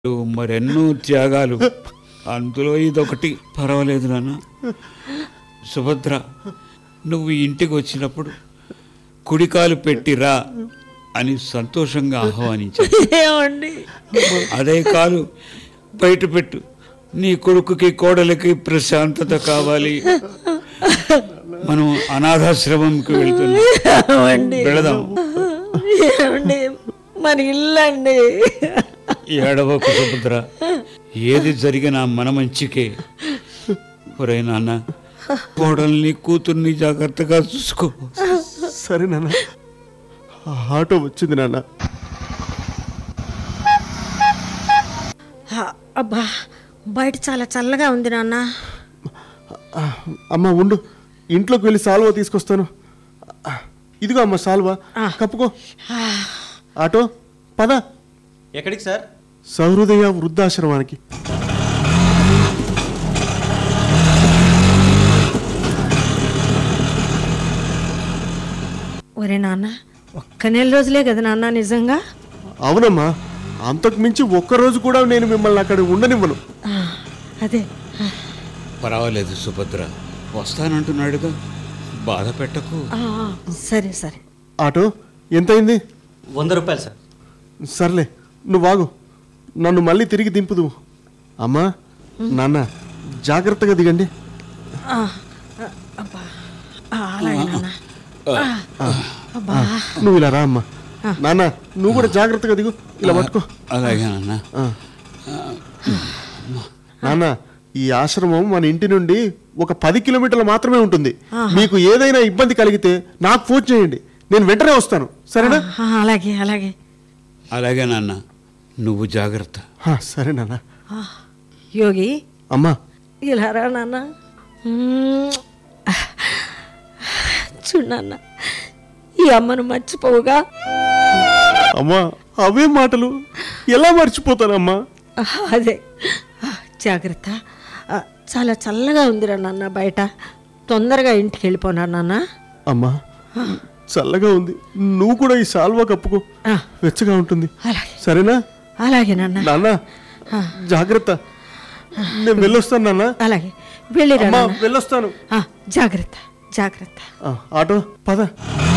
మరెన్నో త్యాగాలు అందులో ఇదొకటి పర్వాలేదు నాన్న సుభద్ర నువ్వు ఇంటికి వచ్చినప్పుడు కుడికాలు పెట్టిరా అని సంతోషంగా ఆహ్వానించాను ఏమండి అదే కాలు బయట పెట్టు నీ కొడుకుకి కోడలికి ప్రశాంతత కావాలి మనం అనాథాశ్రమంకి వెళ్తున్నాం ఏమండి వెళదాం ఏమండి మన ఇల్లండి ఏడవకు సుభద్ర ఏది జరిగినా మన మంచికే ఒరే నాన్న కోడల్ని కూతుర్ని జాగ్రత్తగా చూసుకో సరే నాన్న ఆ ఆటో వచ్చింది నాన్న ఆ, అబ్బా బయట చాలా చల్లగా ఉంది నాన్న ఆ, అమ్మ ఉండు ఇంట్లోకి వెళ్ళి సాల్వా తీసుకొస్తాను ఆ, ఇదిగో అమ్మ సాల్వా ఆ. కప్పుకో ఆటో పద ఎక్కడికి సార్ సహృదయ వృద్ధాశ్రమానికి ఒరే నాన్న ఒక్క నెల రోజులే కదా నాన్న నిజంగా అవునమ్మా అంతకు మించి ఒక్కరోజు కూడా నేను మిమ్మల్ని అక్కడ ఉండనివ్వను ఆ, అదే ఆ, పర్వాలేదు సుభద్ర వస్తానంటున్నాడుగా బాధ పెట్టకు ఆ, ఆ, సరే సరే ఆటో ఎంతైంది వంద రూపాయలు సార్ సర్లే నువ్వు ఆగు నన్ను మళ్ళీ తిరిగి దింపుదు అమ్మా నాన్న జాగ్రత్తగా దిగండి ఆ, ఆ, అబ్బా ఆ, అలాగే నాన్న ఆ, అబ్బా నువ్వు ఇలా రా అమ్మా నాన్న నువ్వు కూడా జాగ్రత్తగా దిగు ఇలా పట్టుకో అలాగే నాన్న ఆ. నాన్న ఈ ఆశ్రమం మన ఇంటి నుండి ఒక పది కిలోమీటర్లు మాత్రమే ఉంటుంది మీకు ఏదైనా ఇబ్బంది కలిగితే నాకు ఫోన్ చేయండి నేను వెంటనే వస్తాను సరేనా ఆ, అలాగే అలాగే అలాగే నాన్న నువ్వు జాగ్రత్త ఆ, సరే నాన్న ఆ, యోగి అమ్మా ఇలా రా నాన్న మ్మ్. చూడు నాన్న ఈ అమ్మను మర్చిపోవుగా అమ్మా అవే మాటలు ఎలా మర్చిపోతానమ్మా ఆ, అదే ఆ, జాగ్రత్త ఆ, చాలా చల్లగా ఉందిరా నాన్న బయట తొందరగా ఇంటికి వెళ్ళిపోనా నాన్న అమ్మా చల్లగా ఉంది నువ్వు కూడా ఈ సాల్వా కప్పుకో ఆ, వెచ్చగా ఉంటుంది అలాగే సరేనా అలాగే నాన్న నాన్న జాగ్రత్త నేను వెళ్ళొస్తాను నాన్న అలాగే వెళ్ళిరా అమ్మా నాన్న వెళ్ళొస్తాను ఆ, జాగ్రత్త జాగ్రత్త ఆ, ఆటో పద